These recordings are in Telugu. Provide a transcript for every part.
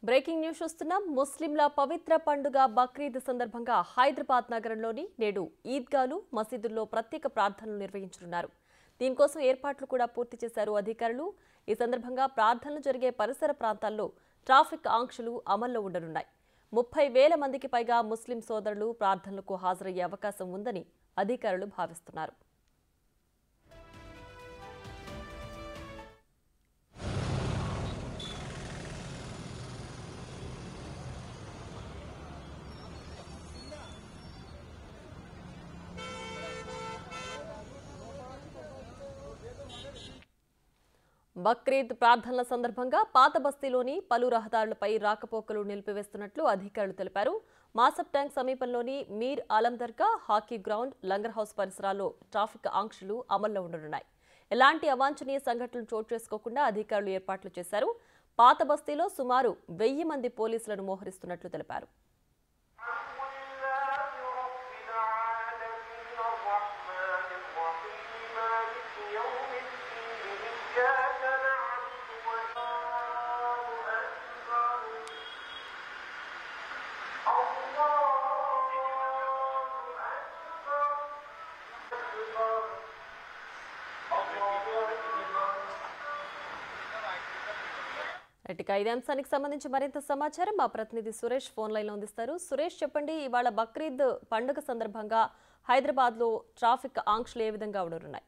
బ్రేకింగ్ న్యూస్ చూస్తున్నాం ముస్లింల పవిత్ర పండుగ బక్రీద్ సందర్భంగా హైదరాబాద్ నగరంలోని నేడు ఈద్గాలు మసీదుల్లో ప్రత్యేక ప్రార్థనలు నిర్వహించనున్నారు దీనికోసం ఏర్పాట్లు కూడా పూర్తి చేశారు అధికారులు ఈ సందర్భంగా ప్రార్థనలు జరిగే పరిసర ప్రాంతాల్లో ట్రాఫిక్ ఆంక్షలు అమల్లో ఉండనున్నాయి ముప్పై వేల మందికి పైగా ముస్లిం సోదరులు ప్రార్థనలకు హాజరయ్యే అవకాశం ఉందని అధికారులు భావిస్తున్నారు బక్రీద్ ప్రార్థనల సందర్భంగా పాత బస్తీలోని పలు రహదారులపై రాకపోకలు నిలిపివేస్తున్నట్లు అధికారులు తెలిపారు మాసబ్ ట్యాంక్ సమీపంలోని Mir Alam dargah hockey ground Langar house పరిసరాల్లో ట్రాఫిక్ ఆంక్షలు అమల్లో ఉండనున్నాయి ఎలాంటి అవాంఛనీయ సంఘటనలు చోటు చేసుకోకుండా అధికారులు ఏర్పాట్లు చేశారు పాత బస్తీలో సుమారు వెయ్యి మంది పోలీసులను మోహరిస్తున్నట్లు తెలిపారు రైట్, ఇక ఇదే అంశానికి సంబంధించి మరింత సమాచారం మా ప్రతినిధి సురేష్ ఫోన్ లైన్లో అందిస్తారు సురేష్ చెప్పండి ఇవాళ బక్రీద్ పండుగ సందర్భంగా హైదరాబాద్లో ట్రాఫిక్ ఆంక్షలు ఏ విధంగా ఉండనున్నాయి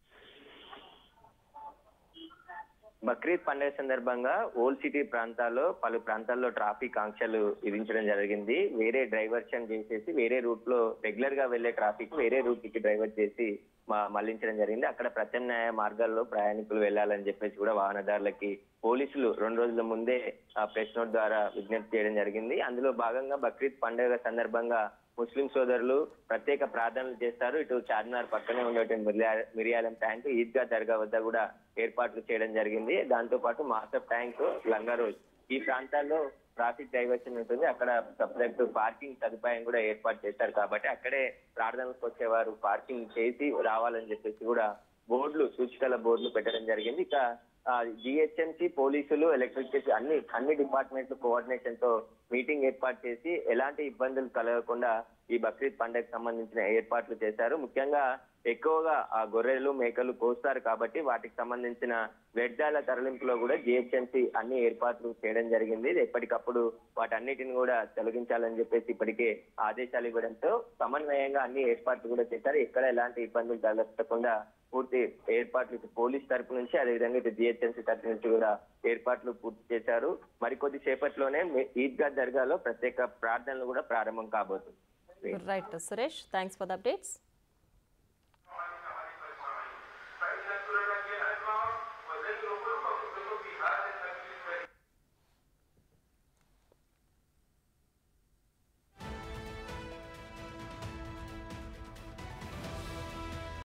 బక్రీద్ పండుగ సందర్భంగా ఓల్డ్ సిటీ ప్రాంతాల్లో పలు ప్రాంతాల్లో ట్రాఫిక్ ఆంక్షలు విధించడం జరిగింది వేరే డైవర్షన్ చేసేసి వేరే రూట్ లో రెగ్యులర్ గా వెళ్లే ట్రాఫిక్ వేరే రూట్ కి డైవర్ట్ చేసి మ- మళ్లించడం జరిగింది అక్కడ ప్రత్యామ్నాయ మార్గాల్లో ప్రయాణికులు వెళ్లాలని చెప్పేసి కూడా వాహనదారులకి పోలీసులు రెండు రోజుల ముందే ఆ ప్రెస్ నోట్ ద్వారా విజ్ఞప్తి చేయడం జరిగింది అందులో భాగంగా బక్రీద్ పండుగ సందర్భంగా ముస్లిం సోదరులు ప్రత్యేక ప్రార్థనలు చేస్తారు ఇటు చార్మినార్ పక్కనే ఉండేటువంటి మిర్యా- మిరియాలం ట్యాంక్ ఈద్గా దర్గా వద్ద కూడా ఏర్పాట్లు చేయడం జరిగింది దాంతో పాటు మాస్టర్ ట్యాంక్ లంగారోజ్ ఈ ప్రాంతాల్లో ట్రాఫిక్ డైవర్షన్ ఉంటుంది అక్కడ సపరేట్ పార్కింగ్ సదుపాయం కూడా ఏర్పాటు చేశారు కాబట్టి అక్కడే ప్రార్థనలకు వచ్చేవారు పార్కింగ్ చేసి రావాలని చెప్పేసి కూడా బోర్డులు సూచికల బోర్డులు పెట్టడం జరిగింది ఇక జిహెచ్ఎంసి పోలీసులు ఎలక్ట్రిసిటీ అన్ని అన్ని డిపార్ట్మెంట్లు కోఆర్డినేషన్ తో మీటింగ్ ఏర్పాటు చేసి ఎలాంటి ఇబ్బందులు కలగకుండా ఈ బక్రీద్ పండుగకు సంబంధించిన ఏర్పాట్లు చేశారు ముఖ్యంగా ఎక్కువగా ఆ గొర్రెలు మేకలు కోస్తారు కాబట్టి వాటికి సంబంధించిన వ్యర్థాల తరలింపులో కూడా జిహెచ్ఎంసి అన్ని ఏర్పాట్లు చేయడం జరిగింది ఎప్పటికప్పుడు వాటన్నిటిని కూడా తొలగించాలని చెప్పేసి ఇప్పటికే ఆదేశాలు ఇవ్వడంతో సమన్వయంగా అన్ని ఏర్పాట్లు కూడా చేశారు ఎక్కడ ఎలాంటి ఇబ్బందులు తలెత్తకుండా పూర్తి ఏర్పాట్లు ఇటు పోలీస్ తరపు నుంచి అదేవిధంగా ఇటు జిహెచ్ఎంసీ తరపు నుంచి కూడా ఏర్పాట్లు పూర్తి చేశారు మరికొద్ది సేపట్లోనే మే- ఈద్గా దర్గాలో ప్రత్యేక ప్రార్థనలు కూడా ప్రారంభం కాబోతుంది right Suresh thanks for the updates